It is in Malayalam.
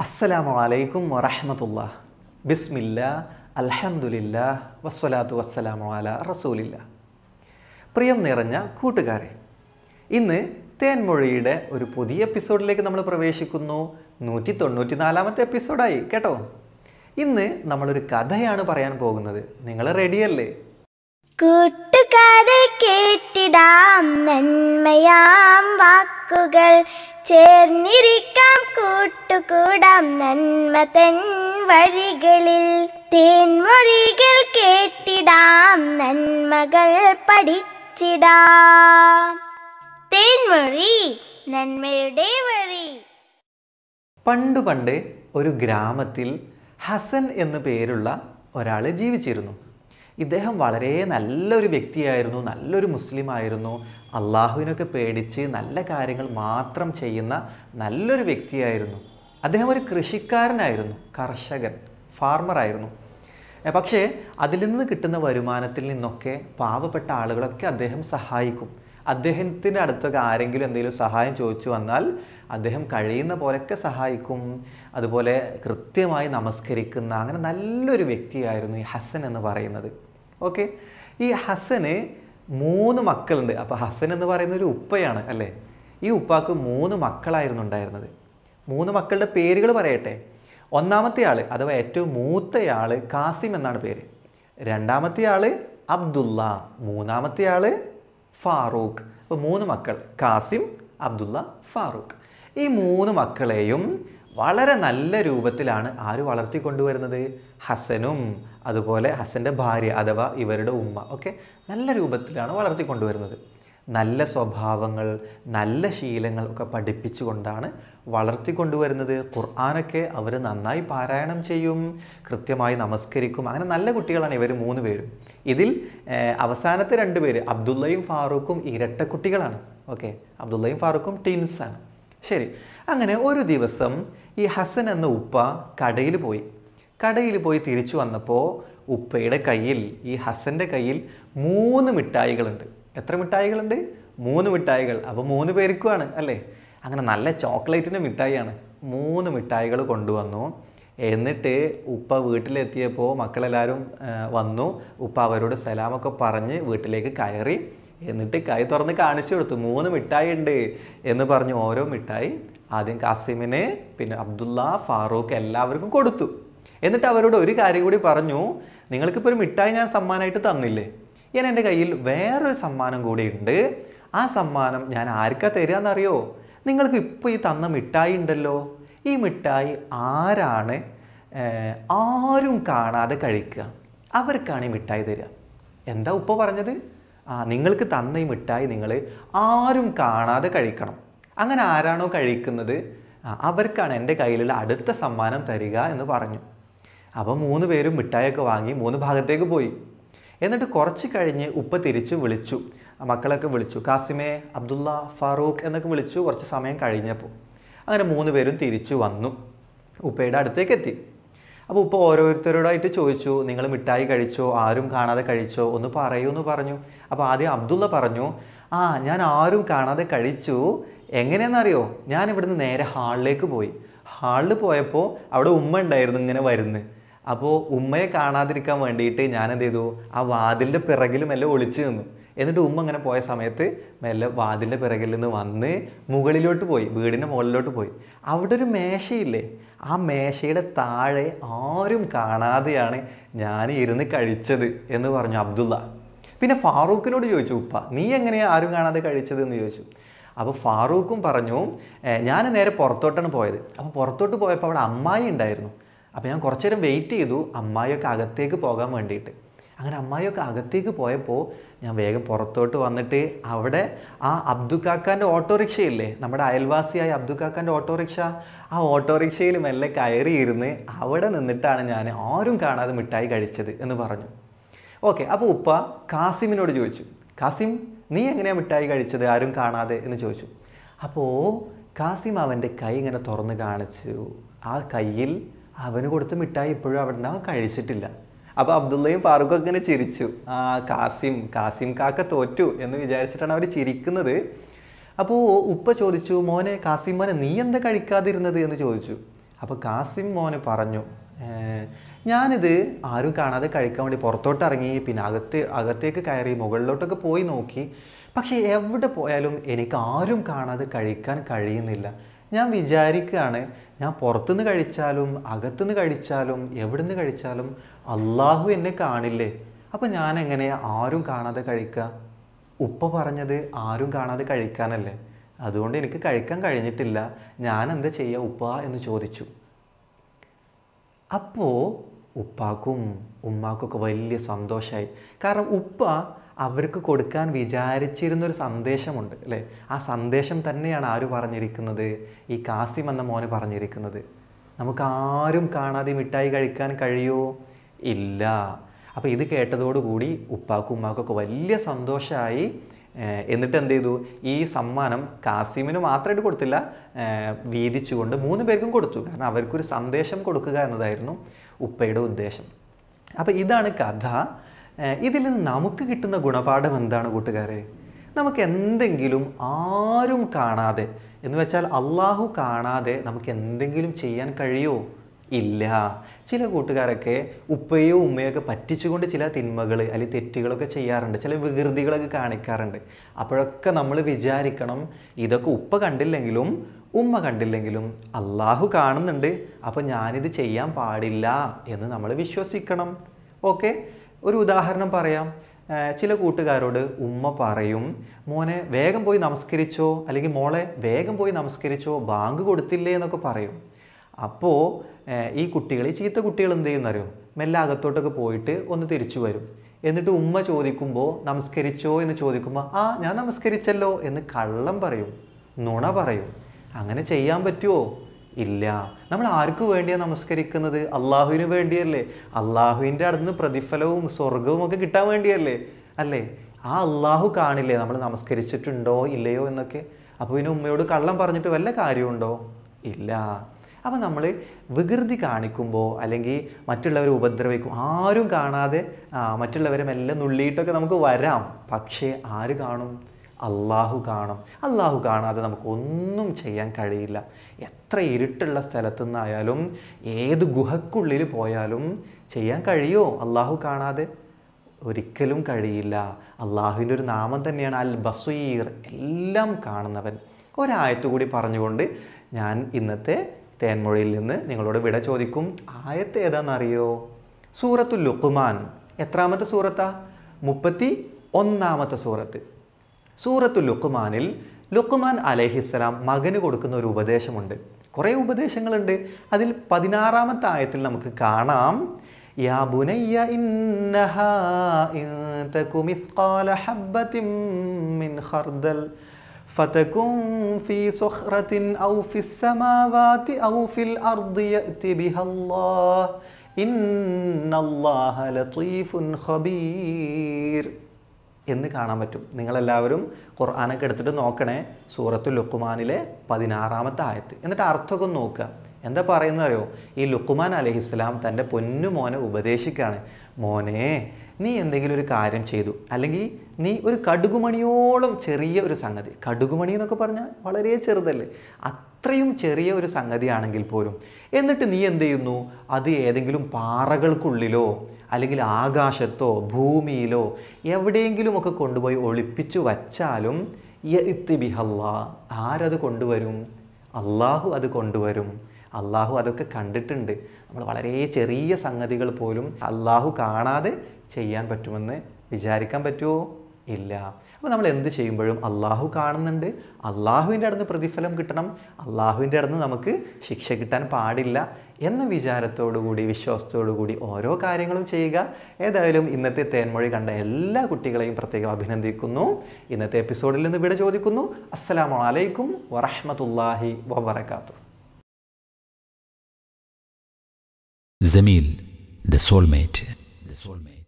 അസ്സലാമു അലൈക്കും വറഹമത്തുള്ള ബിസ്മില്ല അൽഹംദുലില്ല വസ്സലാത്തു വസ്സലാമു അല റസൂലില്ല പ്രിയം നിറഞ്ഞ കൂട്ടുകാരെ ഇന്ന് തേൻമൊഴിയുടെ ഒരു പുതിയ എപ്പിസോഡിലേക്ക് നമ്മൾ പ്രവേശിക്കുന്നു നൂറ്റി തൊണ്ണൂറ്റി നാലാമത്തെ എപ്പിസോഡായി കേട്ടോ ഇന്ന് നമ്മളൊരു കഥയാണ് പറയാൻ പോകുന്നത് നിങ്ങൾ റെഡിയല്ലേ കൂട്ടുകാരെ കേട്ടിടാം നന്മയാം വാക്കുകൾ ചേർന്നിരിക്കാം കൂട്ടുകൂടാം നന്മ തൻ വഴികളിൽ തേൻമൊഴികൾ കേട്ടിടാം നന്മകൾ പഠിച്ചിടാം തേൻമൊഴി നന്മയുടെ വഴി പണ്ട് പണ്ട് ഒരു ഗ്രാമത്തിൽ ഹസൻ എന്നു പേരുള്ള ഒരാൾ ജീവിച്ചിരുന്നു ഇദ്ദേഹം വളരെ നല്ലൊരു വ്യക്തിയായിരുന്നു നല്ലൊരു മുസ്ലിം ആയിരുന്നു അള്ളാഹുവിനൊക്കെ പേടിച്ച് നല്ല കാര്യങ്ങൾ മാത്രം ചെയ്യുന്ന നല്ലൊരു വ്യക്തിയായിരുന്നു അദ്ദേഹം ഒരു കൃഷിക്കാരനായിരുന്നു കർഷകൻ ഫാർമറായിരുന്നു എ, പക്ഷേ അതിൽ നിന്ന് കിട്ടുന്ന വരുമാനത്തിൽ നിന്നൊക്കെ പാവപ്പെട്ട ആളുകളൊക്കെ അദ്ദേഹം സഹായിക്കും അദ്ദേഹത്തിൻ്റെ അടുത്തൊക്കെ ആരെങ്കിലും എന്തെങ്കിലും സഹായം ചോദിച്ചു വന്നാൽ അദ്ദേഹം കഴിയുന്ന പോലെയൊക്കെ സഹായിക്കും അതുപോലെ കൃത്യമായി നമസ്കരിക്കുന്ന അങ്ങനെ നല്ലൊരു വ്യക്തിയായിരുന്നു ഈ ഹസൻ എന്ന് പറയുന്നത് ഓക്കെ ഈ ഹസന് മൂന്ന് മക്കളുണ്ട് അപ്പോൾ ഹസൻ എന്ന് പറയുന്ന ഒരു ഉപ്പയാണ് അല്ലേ ഈ ഉപ്പാക്ക് മൂന്ന് മക്കളായിരുന്നു ഉണ്ടായിരുന്നത് മൂന്ന് മക്കളുടെ പേരുകൾ പറയട്ടെ ഒന്നാമത്തെ ആൾ അഥവാ ഏറ്റവും മൂത്തയാൾ കാസിം എന്നാണ് പേര് രണ്ടാമത്തെ ആൾ അബ്ദുള്ള മൂന്നാമത്തെ ആൾ ഫാറൂഖ് അപ്പോൾ മൂന്ന് മക്കൾ കാസിം അബ്ദുള്ള ഫാറൂഖ് ഈ മൂന്ന് മക്കളെയും വളരെ നല്ല രൂപത്തിലാണ് ആര് വളർത്തിക്കൊണ്ടുവരുന്നത് ഹസനും അതുപോലെ ഹസൻ്റെ ഭാര്യ അഥവാ ഇവരുടെ ഉമ്മ ഒക്കെ നല്ല രൂപത്തിലാണ് വളർത്തിക്കൊണ്ടുവരുന്നത് നല്ല സ്വഭാവങ്ങൾ നല്ല ശീലങ്ങൾ ഒക്കെ പഠിപ്പിച്ചുകൊണ്ടാണ് വളർത്തിക്കൊണ്ടുവരുന്നത് ഖുർആാനൊക്കെ അവർ നന്നായി പാരായണം ചെയ്യും കൃത്യമായി നമസ്കരിക്കും അങ്ങനെ നല്ല കുട്ടികളാണ് ഇവർ മൂന്ന് പേരും ഇതിൽ ഏർ, അവസാനത്തെ രണ്ട് പേര് അബ്ദുള്ളയും ഫാറൂഖും ഇരട്ടക്കുട്ടികളാണ് ഓക്കെ അബ്ദുള്ളയും ഫാറൂഖും ടീൻസാണ് ശരി അങ്ങനെ ഒരു ദിവസം ഈ ഹസൻ എന്ന ഉപ്പ കടയിൽ പോയി കടയിൽ പോയി തിരിച്ചു വന്നപ്പോൾ ഉപ്പയുടെ കയ്യിൽ ഈ ഹസൻ്റെ കയ്യിൽ മൂന്ന് മിഠായികളുണ്ട് എത്ര മിഠായികളുണ്ട് മൂന്ന് മിഠായികൾ അപ്പോൾ മൂന്ന് പേർക്കുമാണ് അല്ലേ അങ്ങനെ നല്ല ചോക്ലേറ്റിൻ്റെ മിഠായിയാണ് മൂന്ന് മിഠായികൾ കൊണ്ടുവന്നു എന്നിട്ട് ഉപ്പ വീട്ടിലെത്തിയപ്പോൾ മക്കളെല്ലാവരും ആ, വന്നു ഉപ്പ അവരോട് സലാമൊക്കെ പറഞ്ഞ് വീട്ടിലേക്ക് കയറി എന്നിട്ട് കൈ തുറന്ന് കാണിച്ചു കൊടുത്തു മൂന്ന് മിഠായി ഉണ്ട് എന്ന് പറഞ്ഞ് ഓരോ മിഠായി ആദ്യം കാസിമിന് പിന്നെ അബ്ദുള്ള ഫാറൂഖ് എല്ലാവർക്കും കൊടുത്തു എന്നിട്ട് അവരോട് ഒരു കാര്യം കൂടി പറഞ്ഞു നിങ്ങൾക്കിപ്പോൾ ഒരു മിഠായി ഞാൻ സമ്മാനമായിട്ട് തന്നില്ലേ ഞാൻ എൻ്റെ കയ്യിൽ വേറൊരു സമ്മാനം കൂടി ഉണ്ട് ആ സമ്മാനം ഞാൻ ആർക്കാ തരികയെന്നറിയോ നിങ്ങൾക്ക് ഇപ്പോൾ ഈ തന്ന മിഠായി ഉണ്ടല്ലോ ഈ മിഠായി ആരാണ് ഏർ, ആരും കാണാതെ കഴിക്കുക അവർക്കാണ് ഈ മിഠായി തരിക എന്താ ഉപ്പ പറഞ്ഞത് ആ നിങ്ങൾക്ക് തന്ന ഈ മിഠായി നിങ്ങൾ ആരും കാണാതെ കഴിക്കണം അങ്ങനെ ആരാണോ കഴിക്കുന്നത് ആ, അവർക്കാണ് എൻ്റെ കയ്യിലുള്ള അടുത്ത സമ്മാനം തരിക എന്ന് പറഞ്ഞു അപ്പോൾ മൂന്ന് പേരും മിഠായിയൊക്കെ വാങ്ങി മൂന്ന് ഭാഗത്തേക്ക് പോയി എന്നിട്ട് കുറച്ച് കഴിഞ്ഞ് ഉപ്പ തിരിച്ചു വിളിച്ചു ആ മക്കളൊക്കെ വിളിച്ചു കാസിമെ അബ്ദുള്ള ഫാറൂഖ് എന്നൊക്കെ വിളിച്ചു കുറച്ച് സമയം കഴിഞ്ഞപ്പോൾ അങ്ങനെ മൂന്ന് പേരും തിരിച്ചു വന്നു ഉപ്പയുടെ അടുത്തേക്ക് എത്തി അപ്പോൾ ഉപ്പ ഓരോരുത്തരോടായിട്ട് ചോദിച്ചു നിങ്ങൾ മിഠായി കഴിച്ചോ ആരും കാണാതെ കഴിച്ചോ ഒന്ന് പറയൂ എന്ന് പറഞ്ഞു അപ്പോൾ ആദ്യം അബ്ദുള്ള പറഞ്ഞു ആ ഞാൻ ആരും കാണാതെ കഴിച്ചു എങ്ങനെയാണെന്നറിയോ ഞാൻ ഇവിടുന്ന് നേരെ ഹാളിലേക്ക് പോയി ഹാളിൽ പോയപ്പോൾ അവിടെ ഉമ്മ ഉണ്ടായിരുന്നു ഇങ്ങനെ വരുന്നത് അപ്പോൾ ഉമ്മയെ കാണാതിരിക്കാൻ വേണ്ടിയിട്ട് ഞാൻ എന്ത് ചെയ്തു ആ വാതിലിൻ്റെ പിറകിൽ മെല്ലെ ഒളിച്ചു നിന്നു എന്നിട്ട് ഉമ്മ ഇങ്ങനെ പോയ സമയത്ത് മെല്ലെ വാതിലിൻ്റെ പിറകിൽ നിന്ന് വന്ന് മുകളിലോട്ട് പോയി വീടിൻ്റെ മുകളിലോട്ട് പോയി അവിടെ ഒരു മേശയില്ലേ ആ മേശയുടെ താഴെ ആരും കാണാതെയാണ് ഞാൻ ഇരുന്ന് കഴിച്ചത് എന്ന് പറഞ്ഞു അബ്ദുള്ള പിന്നെ ഫാറൂഖിനോട് ചോദിച്ചു ഉപ്പ നീ എങ്ങനെയാണ് ആരും കാണാതെ കഴിച്ചത് എന്ന് ചോദിച്ചു അപ്പോൾ ഫാറൂഖും പറഞ്ഞു ഞാൻ നേരെ പുറത്തോട്ടാണ് പോയത് അപ്പോൾ പുറത്തോട്ട് പോയപ്പോൾ അവിടെ അമ്മായി ഉണ്ടായിരുന്നു അപ്പോൾ ഞാൻ കുറച്ച് നേരം വെയിറ്റ് ചെയ്തു അമ്മായിയൊക്കെ അകത്തേക്ക് പോകാൻ വേണ്ടിയിട്ട് അങ്ങനെ അമ്മായിയൊക്കെ അകത്തേക്ക് പോയപ്പോൾ ഞാൻ വേഗം പുറത്തോട്ട് വന്നിട്ട് അവിടെ ആ അബ്ദുക്കാക്കാൻ്റെ ഓട്ടോറിക്ഷയില്ലേ നമ്മുടെ അയൽവാസിയായ അബ്ദുക്കാക്കാൻ്റെ ഓട്ടോറിക്ഷ ആ ഓട്ടോറിക്ഷയിൽ മെല്ലെ കയറിയിരുന്ന് അവിടെ നിന്നിട്ടാണ് ഞാൻ ആരും കാണാതെ മിഠായി കഴിച്ചത് എന്ന് പറഞ്ഞു ഓക്കെ അപ്പോൾ ഉപ്പ കാസിമിനോട് ചോദിച്ചു കാസിം നീ എങ്ങനെയാണ് മിഠായി കഴിച്ചത് ആരും കാണാതെ എന്ന് ചോദിച്ചു അപ്പോൾ കാസിം അവൻ്റെ കൈ ഇങ്ങനെ തുറന്ന് കാണിച്ചു ആ കയ്യിൽ അവന് കൊടുത്ത മിഠായി ഇപ്പോഴും അവിടെ അവൻ കഴിച്ചിട്ടില്ല അപ്പോൾ അബ്ദുള്ളയും ഫാറൂഖും ഇങ്ങനെ ചിരിച്ചു ആ കാസിം കാസിം കാക്ക തോറ്റു എന്ന് വിചാരിച്ചിട്ടാണ് അവർ ചിരിക്കുന്നത് അപ്പോൾ ഉപ്പ ചോദിച്ചു മോനെ കാസിം മോനെ നീ എന്താ കഴിക്കാതിരുന്നത് എന്ന് ചോദിച്ചു അപ്പോൾ കാസിം മോന് പറഞ്ഞു "ഏഹ്, ഞാനിത് ആരും കാണാതെ കഴിക്കാൻ വേണ്ടി പുറത്തോട്ട് ഇറങ്ങി പിന്നെ അകത്ത് അകത്തേക്ക് കയറി മുകളിലോട്ടൊക്കെ പോയി നോക്കി പക്ഷേ എവിടെ പോയാലും എനിക്ക് ആരും കാണാതെ കഴിക്കാൻ കഴിയുന്നില്ല ഞാൻ വിചാരിക്കുകയാണ് ഞാൻ പുറത്തുനിന്ന് കഴിച്ചാലും അകത്തുനിന്ന് കഴിച്ചാലും എവിടുന്ന് കഴിച്ചാലും അള്ളാഹു എന്നെ കാണില്ലേ അപ്പോൾ ഞാൻ എങ്ങനെയാ ആരും കാണാതെ കഴിക്കുക ഉപ്പ പറഞ്ഞത് ആരും കാണാതെ കഴിക്കാനല്ലേ അതുകൊണ്ട് എനിക്ക് കഴിക്കാൻ കഴിഞ്ഞിട്ടില്ല ഞാൻ എന്താ ചെയ്യുക ഉപ്പ എന്ന് ചോദിച്ചു അപ്പോൾ ഉപ്പാക്കും ഉമ്മാക്കൊക്കെ വലിയ സന്തോഷമായി കാരണം ഉപ്പ അവർക്ക് കൊടുക്കാൻ വിചാരിച്ചിരുന്നൊരു സന്ദേശമുണ്ട് അല്ലേ ആ സന്ദേശം തന്നെയാണ് ആര് പറഞ്ഞിരിക്കുന്നത് ഈ കാസിം എന്ന മോന് പറഞ്ഞിരിക്കുന്നത് നമുക്ക് ആരും കാണാതെ മിഠായി കഴിക്കാൻ കഴിയുമോ ഇല്ല അപ്പോൾ ഇത് കേട്ടതോടുകൂടി ഉപ്പാക്കും ഉമ്മാക്കൊക്കെ വലിയ സന്തോഷമായി ഏഹ് എന്നിട്ട് എന്ത് ചെയ്തു ഈ സമ്മാനം കാസിമിന് മാത്രമായിട്ട് കൊടുത്തില്ല ഏഹ് വീതിച്ചുകൊണ്ട് മൂന്ന് പേർക്കും കൊടുത്തു കാരണം അവർക്കൊരു സന്ദേശം കൊടുക്കുക എന്നതായിരുന്നു ഉപ്പയുടെ ഉദ്ദേശം അപ്പോൾ ഇതാണ് കഥ ഏഹ് ഇതിൽ നിന്ന് നമുക്ക് കിട്ടുന്ന ഗുണപാഠം എന്താണ് കൂട്ടുകാരെ നമുക്ക് എന്തെങ്കിലും ആരും കാണാതെ എന്ന് വെച്ചാൽ അള്ളാഹു കാണാതെ നമുക്ക് എന്തെങ്കിലും ചെയ്യാൻ കഴിയുമോ ഇല്ല ചില കൂട്ടുകാരൊക്കെ ഉപ്പയോ ഉമ്മയൊക്കെ പറ്റിച്ചുകൊണ്ട് ചില തിന്മകൾ അല്ലെങ്കിൽ തെറ്റുകളൊക്കെ ചെയ്യാറുണ്ട് ചില വികൃതികളൊക്കെ കാണിക്കാറുണ്ട് അപ്പോഴൊക്കെ നമ്മൾ വിചാരിക്കണം ഇതൊക്കെ ഉപ്പ കണ്ടില്ലെങ്കിലും ഉമ്മ കണ്ടില്ലെങ്കിലും അള്ളാഹു കാണുന്നുണ്ട് അപ്പോൾ ഞാനിത് ചെയ്യാൻ പാടില്ല എന്ന് നമ്മൾ വിശ്വസിക്കണം ഓക്കെ ഒരു ഉദാഹരണം പറയാം ഏഹ് ചില കൂട്ടുകാരോട് ഉമ്മ പറയും മോനെ വേഗം പോയി നമസ്കരിച്ചോ അല്ലെങ്കിൽ മോളെ വേഗം പോയി നമസ്കരിച്ചോ ബാങ്ക് കൊടുത്തില്ലേ എന്നൊക്കെ പറയും അപ്പോൾ ഈ കുട്ടികൾ ഈ ചീത്ത കുട്ടികൾ എന്ത് ചെയ്യുന്നറിയോ മെല്ലെ അകത്തോട്ടൊക്കെ പോയിട്ട് ഒന്ന് തിരിച്ചു വരും എന്നിട്ട് ഉമ്മ ചോദിക്കുമ്പോൾ നമസ്കരിച്ചോ എന്ന് ചോദിക്കുമ്പോൾ ആ ഞാൻ നമസ്കരിച്ചല്ലോ എന്ന് കള്ളം പറയും നുണ പറയും അങ്ങനെ ചെയ്യാൻ പറ്റുമോ ഇല്ല നമ്മൾ ആർക്ക് വേണ്ടിയാണ് നമസ്കരിക്കുന്നത് അള്ളാഹുവിന് വേണ്ടിയല്ലേ അള്ളാഹുവിൻ്റെ അടുത്ത് പ്രതിഫലവും സ്വർഗവും ഒക്കെ കിട്ടാൻ വേണ്ടിയല്ലേ അല്ലേ ആ അള്ളാഹു കാണില്ലേ നമ്മൾ നമസ്കരിച്ചിട്ടുണ്ടോ ഇല്ലയോ എന്നൊക്കെ അപ്പോൾ പിന്നെ ഉമ്മയോട് കള്ളം പറഞ്ഞിട്ട് വല്ല കാര്യമുണ്ടോ ഇല്ല അപ്പോൾ നമ്മൾ വികൃതി കാണിക്കുമ്പോൾ അല്ലെങ്കിൽ മറ്റുള്ളവരെ ഉപദ്രവിക്കും ആരും കാണാതെ ആ, മറ്റുള്ളവരെ മെല്ലെ നുള്ളിയിട്ടൊക്കെ നമുക്ക് വരാം പക്ഷേ ആര് കാണും അള്ളാഹു കാണും അള്ളാഹു കാണാതെ നമുക്ക് ഒന്നും ചെയ്യാൻ കഴിയില്ല എത്ര ഇരുട്ടുള്ള സ്ഥലത്തു നിന്നായാലും ഏത് ഗുഹക്കുള്ളിൽ പോയാലും ചെയ്യാൻ കഴിയുമോ അള്ളാഹു കാണാതെ ഒരിക്കലും കഴിയില്ല അള്ളാഹുവിൻ്റെ ഒരു നാമം തന്നെയാണ് അൽ ബസീർ എല്ലാം കാണുന്നവൻ ഒരായത്ത് കൂടി പറഞ്ഞുകൊണ്ട് ഞാൻ ഇന്നത്തെ തേൻമൊഴിയിൽ നിന്ന് നിങ്ങളോട് വിട ചോദിക്കും ആയത്ത് ഏതാണെന്നറിയോ സൂറത്തുൽ ലുക്കുമാൻ എത്രാമത്തെ സൂറത്താ മുപ്പത്തി ഒന്നാമത്തെ സൂറത്ത് സൂറത്തു ലുക്കുമാനിൽ ലുക്കുമാൻ അലഹിസ്സലാം മകന് കൊടുക്കുന്ന ഒരു ഉപദേശമുണ്ട് കുറേ ഉപദേശങ്ങളുണ്ട് അതിൽ പതിനാറാമത്തെ ആയത്തിൽ നമുക്ക് കാണാം യാ ബുനയ്യ ഇന്നഹാ ഇൻ തകു മിത്ഖാല ഹബ്ബത്തിൻ മിൻ ഖർദൽ فتكن في صخرة أو في السماوات أو في الأرض يأت بها الله إن الله لطيف خبير എന്ന് കാണാൻ പറ്റും നിങ്ങളെല്ലാവരും ഖുർആാനൊക്കെ എടുത്തിട്ട് നോക്കണേ സൂറത്തു ലുക്കുമാനിലെ പതിനാറാമത്തെ ആയത്ത് എന്നിട്ട് അർത്ഥമൊക്കെ ഒന്ന് നോക്കുക എന്താ പറയുന്നത് അറിയോ ഈ ലുക്കുമാൻ അലഹിസ്ലാം തൻ്റെ പൊന്നു മോനെ ഉപദേശിക്കുകയാണ് മോനെ നീ എന്തെങ്കിലും ഒരു കാര്യം ചെയ്തു അല്ലെങ്കിൽ നീ ഒരു കടുകുമണിയോളം ചെറിയ ഒരു സംഗതി കടുകുമണി എന്നൊക്കെ പറഞ്ഞാൽ വളരെ ചെറുതല്ലേ അത്രയും ചെറിയ ഒരു സംഗതിയാണെങ്കിൽ പോലും എന്നിട്ട് നീ എന്ത് ചെയ്യുന്നു അത് ഏതെങ്കിലും പാറകൾക്കുള്ളിലോ അല്ലെങ്കിൽ ആകാശത്തോ ഭൂമിയിലോ എവിടെയെങ്കിലുമൊക്കെ കൊണ്ടുപോയി ഒളിപ്പിച്ചു വച്ചാലും യഇത്തി ബിഹല്ലാ ആരത് കൊണ്ടുവരും അള്ളാഹു അത് കൊണ്ടുവരും അള്ളാഹു അതൊക്കെ കണ്ടിട്ടുണ്ട് നമ്മൾ വളരെ ചെറിയ സംഗതികൾ പോലും അള്ളാഹു കാണാതെ ചെയ്യാൻ പറ്റുമെന്ന് വിചാരിക്കാൻ പറ്റുമോ ഇല്ല അപ്പോൾ നമ്മൾ എന്ത് ചെയ്യുമ്പോഴും അള്ളാഹു കാണുന്നുണ്ട് അള്ളാഹുവിൻ്റെ അടുത്ത് പ്രതിഫലം കിട്ടണം അള്ളാഹുവിൻ്റെ അടുത്ത് നമുക്ക് ശിക്ഷ കിട്ടാൻ പാടില്ല എന്ന വിചാരത്തോടു കൂടി വിശ്വാസത്തോടു കൂടി ഓരോ കാര്യങ്ങളും ചെയ്യുക ഏതായാലും ഇന്നത്തെ തേൻമൊഴി കണ്ട എല്ലാ കുട്ടികളെയും പ്രത്യേകം അഭിനന്ദിക്കുന്നു ഇന്നത്തെ എപ്പിസോഡിൽ നിന്ന് ഇവിടെ ചോദിക്കുന്നു അസ്സലാമു അലൈക്കും വറഹ്മത്തുള്ളാഹി വബറകാതുഹു Zamil, the soulmate. The soulmate.